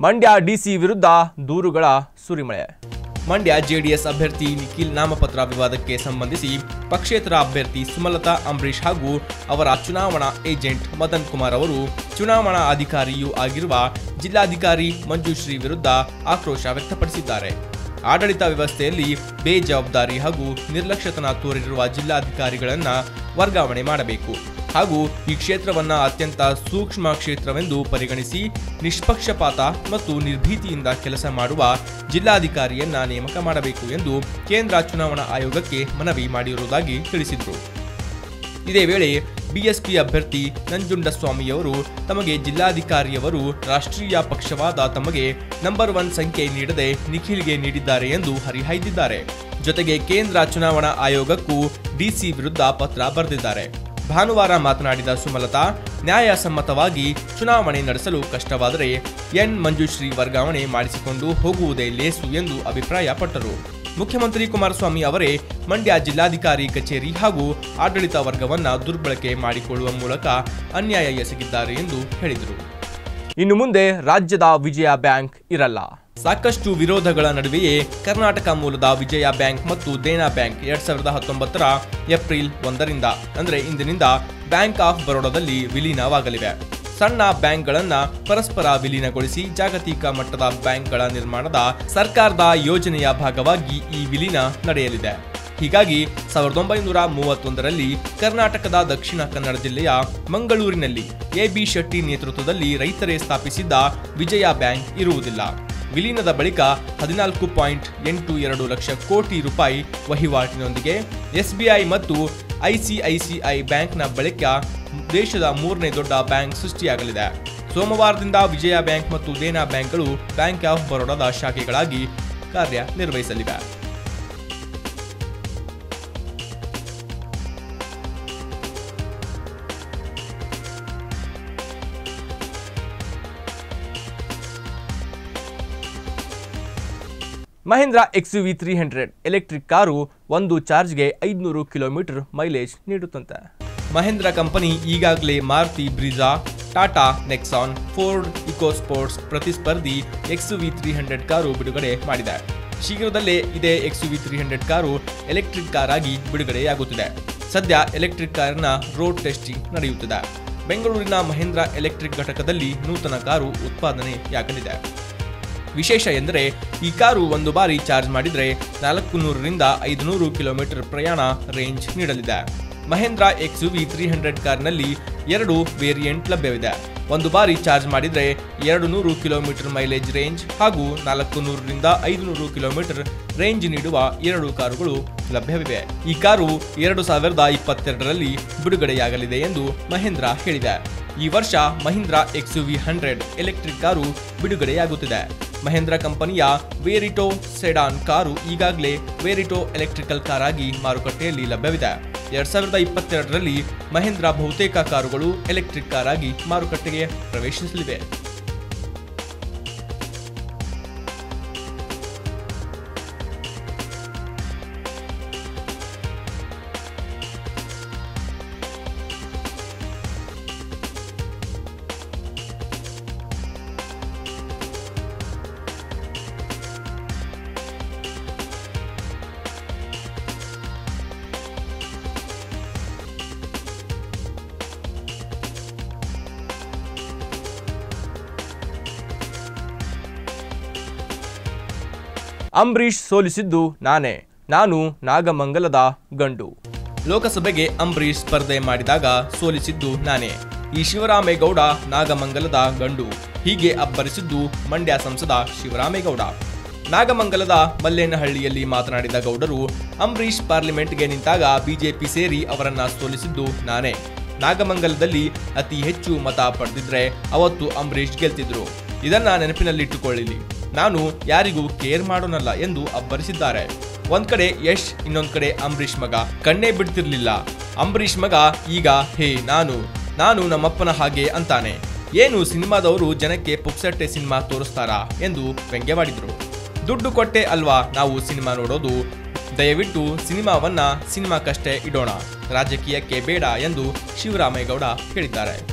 Mandya DC ವಿರುದ್ಧ ದೂರುಗಳ ಸುರಿಮಳೆ Mandya JDS ಅಭ್ಯರ್ಥಿ ನಿಖಿಲ್ ನಾಮಪತ್ರ ವಿವಾದಕ್ಕೆ ಸಂಬಂಧಿಸಿ ಪಕ್ಷೇತರ ಅಭ್ಯರ್ಥಿ ಸುಮಲತಾ ಅಂಬರೀಶ್ ಹಾಗೂ ಅವರ ಚುನಾವಣಾ ಏಜೆಂಟ್ ಮದನ್ ಕುಮಾರ್ ಅವರು ಚುನಾವಣಾ ಅಧಿಕಾರಿಯೂ ಆಗಿರುವ ಜಿಲ್ಲಾಧಿಕಾರಿ ಮಂಜುಶ್ರೀ ವಿರುದ್ಧ ಆಕ್ರೋಶ ವ್ಯಕ್ತಪಡಿಸಿದ್ದಾರೆ ಆಡಳಿತ ವ್ಯವಸ್ಥೆಯಲ್ಲಿ ಬೇಜವಾಬ್ದಾರಿ ಹಾಗೂ ನಿರ್ಲಕ್ಷ್ಯತನ ತೋರಿರುವ ಜಿಲ್ಲಾಧಿಕಾರಿಗಳನ್ನ ವರ್ಗಾವಣೆ ಮಾಡಬೇಕು ಹಾಗೂ ಈ ಕ್ಷೇತ್ರವನ್ನ ಅತ್ಯಂತ ಸೂಕ್ಷ್ಮ ಕ್ಷೇತ್ರವೆಂದು ಪರಿಗಣಿಸಿ ನಿಷ್ಪಕ್ಷಪಾತ ಮತ್ತು ನಿರ್ಭೀತಿಯಿಂದ ಕೆಲಸ ಮಾಡುವ ಜಿಲ್ಲಾಧಿಕಾರಿಯನ್ನ ನೇಮಕ ಮಾಡಬೇಕು ಎಂದು ಕೇಂದ್ರ ಚುನಾವಣಾ ಆಯೋಗಕ್ಕೆ ಮನವಿ ಮಾಡಿರುವುದಾಗಿ ತಿಳಿಸಿದರು ಇದೇ ವೇಳೆ ಬಿಎಸ್ಪಿ ಅಭ್ಯರ್ಥಿ ನಂಜುಂಡಸ್ವಾಮಿಯವರು ತಮಗೆ ಜಿಲ್ಲಾಧಿಕಾರಿಯವರು ರಾಷ್ಟ್ರೀಯ ಪಕ್ಷವಾದ ತಮಗೆ ನಂಬರ್ ಒನ್ ಸಂಖ್ಯೆ ನೀಡದೆ ನಿಖಿಲ್ಗೆ ನೀಡಿದ್ದಾರೆ ಎಂದು ಹರಿಹಾಯ್ದಿದ್ದಾರೆ ಜೊತೆಗೆ ಕೇಂದ್ರ ಚುನಾವಣಾ ಆಯೋಗಕ್ಕೂ ಡಿಸಿ ವಿರುದ್ಧ ಪತ್ರ ಬರೆದಿದ್ದಾರೆ ಭಾನುವಾರ ಮಾತನಾಡಿದ ಸುಮಲತಾ ನ್ಯಾಯಸಮ್ಮತವಾಗಿ ಚುನಾವಣೆ ನಡೆಸಲು ಕಷ್ಟವಾದರೆ ಎನ್ ಮಂಜುಶ್ರೀ ವರ್ಗಾವಣೆ ಮಾಡಿಸಿಕೊಂಡು ಹೋಗುವುದೇ ಲೇಸು ಎಂದು ಅಭಿಪ್ರಾಯಪಟ್ಟರು ಮುಖ್ಯಮಂತ್ರಿ ಕುಮಾರಸ್ವಾಮಿ ಅವರೇ ಮಂಡ್ಯ ಜಿಲ್ಲಾಧಿಕಾರಿ ಕಚೇರಿ ಹಾಗೂ ಆಡಳಿತ ವರ್ಗವನ್ನ ದುರ್ಬಳಕೆ ಮಾಡಿಕೊಳ್ಳುವ ಮೂಲಕ ಅನ್ಯಾಯ ಎಸಗಿದ್ದಾರೆ ಎಂದು ಹೇಳಿದರು ಇನ್ನು ಮುಂದೆ ರಾಜ್ಯದ ವಿಜಯ ಬ್ಯಾಂಕ್ ಇರಲ್ಲ ಸಾಕಷ್ಟು ವಿರೋಧಗಳ ನಡುವೆಯೇ ಕರ್ನಾಟಕ ಮೂಲದ ವಿಜಯ ಬ್ಯಾಂಕ್ ಮತ್ತು ದೇನಾ ಬ್ಯಾಂಕ್ ಎರಡ್ ಸಾವಿರದ ಹತ್ತೊಂಬತ್ತರ ಏಪ್ರಿಲ್ ಒಂದರಿಂದ ಅಂದ್ರೆ ಇಂದಿನಿಂದ ಬ್ಯಾಂಕ್ ಆಫ್ ಬರೋಡಾದಲ್ಲಿ ವಿಲೀನವಾಗಲಿವೆ ಸಣ್ಣ ಬ್ಯಾಂಕ್ಗಳನ್ನ ಪರಸ್ಪರ ವಿಲೀನಗೊಳಿಸಿ ಜಾಗತಿಕ ಮಟ್ಟದ ಬ್ಯಾಂಕ್ಗಳ ನಿರ್ಮಾಣದ ಸರ್ಕಾರದ ಯೋಜನೆಯ ಭಾಗವಾಗಿ ಈ ವಿಲೀನ ನಡೆಯಲಿದೆ ಹೀಗಾಗಿ ಸಾವಿರದ ಒಂಬೈನೂರ ಮೂವತ್ತೊಂದರಲ್ಲಿ ಕರ್ನಾಟಕದ ದಕ್ಷಿಣ ಕನ್ನಡ ಜಿಲ್ಲೆಯ ಮಂಗಳೂರಿನಲ್ಲಿ ಎಬಿ ಶೆಟ್ಟಿ ನೇತೃತ್ವದಲ್ಲಿ ರೈತರೇ ಸ್ಥಾಪಿಸಿದ್ದ ವಿಜಯ ಬ್ಯಾಂಕ್ ಇರುವುದಿಲ್ಲ ವಿಲೀನದ ಬಳಿಕ ಹದಿನಾಲ್ಕು ಪಾಯಿಂಟ್ ಎಂಟು ಎರಡು ಲಕ್ಷ ಕೋಟಿ ರೂಪಾಯಿ ವಹಿವಾಟಿನೊಂದಿಗೆ ಎಸ್ಬಿಐ ಮತ್ತು ಐಸಿಐಸಿಐ ಬ್ಯಾಂಕ್ನ ಬಳಿಕ ದೇಶದ ಮೂರನೇ ದೊಡ್ಡ ಬ್ಯಾಂಕ್ ಸೃಷ್ಟಿಯಾಗಲಿದೆ ಸೋಮವಾರದಿಂದ ವಿಜಯ ಬ್ಯಾಂಕ್ ಮತ್ತು ದೇನಾ ಬ್ಯಾಂಕ್ಗಳು ಬ್ಯಾಂಕ್ ಆಫ್ ಬರೋಡಾದ ಶಾಖೆಗಳಾಗಿ ಕಾರ್ಯನಿರ್ವಹಿಸಲಿವೆ Mahindra X V three hundred electric car ಒಂದು ಚಾರ್ಜ್ಗೆ ಐದುನೂರು ಕಿಲೋಮೀಟರ್ ಮೈಲೇಜ್ ನೀಡುತ್ತಂತೆ ಮಹೇಂದ್ರ ಕಂಪನಿ ಈಗಾಗಲೇ Maruti Brezza Tata Nexon Ford EcoSports ಪ್ರತಿಸ್ಪರ್ಧಿ X V three hundred car ಬಿಡುಗಡೆ ಮಾಡಿದೆ ಶೀಘ್ರದಲ್ಲೇ ಇದೇ X V three hundred car electric car ಆಗಿ ಬಿಡುಗಡೆಯಾಗುತ್ತಿದೆ ಸದ್ಯ ಎಲೆಕ್ಟ್ರಿಕ್ ಕಾರಿನ ರೋಡ್ ಟೆಸ್ಟಿಂಗ್ ನಡೆಯುತ್ತಿದೆ ಬೆಂಗಳೂರಿನ ಮಹೇಂದ್ರ ಎಲೆಕ್ಟ್ರಿಕ್ ಘಟಕದಲ್ಲಿ ನೂತನ ಕಾರು ಉತ್ಪಾದನೆಯಾಗಲಿದೆ ವಿಶೇಷ ಎಂದರೆ ಈ ಕಾರು ಒಂದು ಬಾರಿ ಚಾರ್ಜ್ ಮಾಡಿದರೆ ನಾಲ್ಕು ನೂರರಿಂದ ಐದು ನೂರು ಕಿಲೋಮೀಟರ್ ಪ್ರಯಾಣ ರೇಂಜ್ ನೀಡಲಿದೆ Mahindra X V three hundred ಕಾರ್ನಲ್ಲಿ ಎರಡು ವೇರಿಯಂಟ್ ಲಭ್ಯವಿದೆ ಒಂದು ಬಾರಿ ಚಾರ್ಜ್ ಮಾಡಿದರೆ ಎರಡು ನೂರು ಕಿಲೋಮೀಟರ್ ಮೈಲೇಜ್ ರೇಂಜ್ ಹಾಗೂ ನಾಲ್ಕು ನೂರರಿಂದ ಐದು ನೂರು ಕಿಲೋಮೀಟರ್ ರೇಂಜ್ ನೀಡುವ ಎರಡು ಕಾರುಗಳು ಲಭ್ಯವಿವೆ ಈ ಕಾರು ಎರಡು ಸಾವಿರದ ಇಪ್ಪತ್ತೆರಡರಲ್ಲಿ ಬಿಡುಗಡೆಯಾಗಲಿದೆ ಎಂದು ಮಹೇಂದ್ರ ಹೇಳಿದೆ ಈ ವರ್ಷ Mahindra X V hundred electric car ಬಿಡುಗಡೆಯಾಗುತ್ತಿದೆ ಮಹೇಂದ್ರ ಕಂಪನಿಯ ವೇರಿಟೋ ಸೆಡಾನ್ ಕಾರು ಈಗಾಗಲೇ ವೇರಿಟೋ ಎಲೆಕ್ಟ್ರಿಕಲ್ ಕಾರ್ ಆಗಿ ಮಾರುಕಟ್ಟೆಯಲ್ಲಿ ಲಭ್ಯವಿದೆ ಎರಡ್ ಸಾವಿರದ ಇಪ್ಪತ್ತೆರಡರಲ್ಲಿ ಮಹೇಂದ್ರ ಬಹುತೇಕ ಕಾರುಗಳು ಎಲೆಕ್ಟ್ರಿಕ್ ಕಾರ್ ಆಗಿ ಮಾರುಕಟ್ಟೆಗೆ ಪ್ರವೇಶಿಸಲಿವೆ ಅಂಬರೀಷ್ ಸೋಲಿಸಿದ್ದು ನಾನೇ ನಾನು ನಾಗಮಂಗಲದ ಗಂಡು ಲೋಕಸಭೆಗೆ ಅಂಬರೀಷ್ ಸ್ಪರ್ಧೆ ಮಾಡಿದಾಗ ಸೋಲಿಸಿದ್ದು ನಾನೇ ಈ ಶಿವರಾಮೇಗೌಡ ನಾಗಮಂಗಲದ ಗಂಡು ಹೀಗೆ ಅಬ್ಬರಿಸಿದ್ದು ಮಂಡ್ಯ ಸಂಸದ ಶಿವರಾಮೇಗೌಡ ನಾಗಮಂಗಲದ ಮಲ್ಲೇನಹಳ್ಳಿಯಲ್ಲಿ ಮಾತನಾಡಿದ ಗೌಡರು ಅಂಬರೀಷ್ ಪಾರ್ಲಿಮೆಂಟ್ಗೆ ನಿಂತಾಗ ಬಿಜೆಪಿ ಸೇರಿ ಅವರನ್ನ ಸೋಲಿಸಿದ್ದು ನಾನೇ ನಾಗಮಂಗಲದಲ್ಲಿ ಅತಿ ಹೆಚ್ಚು ಮತ ಪಡೆದಿದ್ರೆ ಅವತ್ತು ಅಂಬರೀಷ್ ಗೆಲ್ತಿದ್ರು ಇದನ್ನ ನೆನಪಿನಲ್ಲಿಟ್ಟುಕೊಳ್ಳಿರಿ ನಾನು ಯಾರಿಗೂ ಕೇರ್ ಮಾಡೋನಲ್ಲ ಎಂದು ಅಬ್ಬರಿಸಿದ್ದಾರೆ ಒಂದ್ ಕಡೆ ಯಶ್ ಇನ್ನೊಂದ್ ಕಡೆ ಅಂಬರೀಷ್ ಮಗ ಕಣ್ಣೇ ಬಿಡ್ತಿರ್ಲಿಲ್ಲ ಅಂಬರೀಷ್ ಮಗ ಈಗ ಹೇ ನಾನು ನಾನು ನಮ್ಮಪ್ಪನ ಹಾಗೆ ಅಂತಾನೆ ಏನು ಸಿನಿಮಾದವರು ಜನಕ್ಕೆ ಪುಕ್ಸಟ್ಟೆ ಸಿನಿಮಾ ತೋರಿಸ್ತಾರಾ ಎಂದು ವ್ಯಂಗ್ಯವಾಡಿದ್ರು ದುಡ್ಡು ಕೊಟ್ಟೆ ಅಲ್ವಾ ನಾವು ಸಿನಿಮಾ ನೋಡೋದು ದಯವಿಟ್ಟು ಸಿನಿಮಾವನ್ನ ಸಿನಿಮಾಕ್ಕಷ್ಟೇ ಇಡೋಣ ರಾಜಕೀಯಕ್ಕೆ ಬೇಡ ಎಂದು ಶಿವರಾಮೇಗೌಡ ಹೇಳಿದ್ದಾರೆ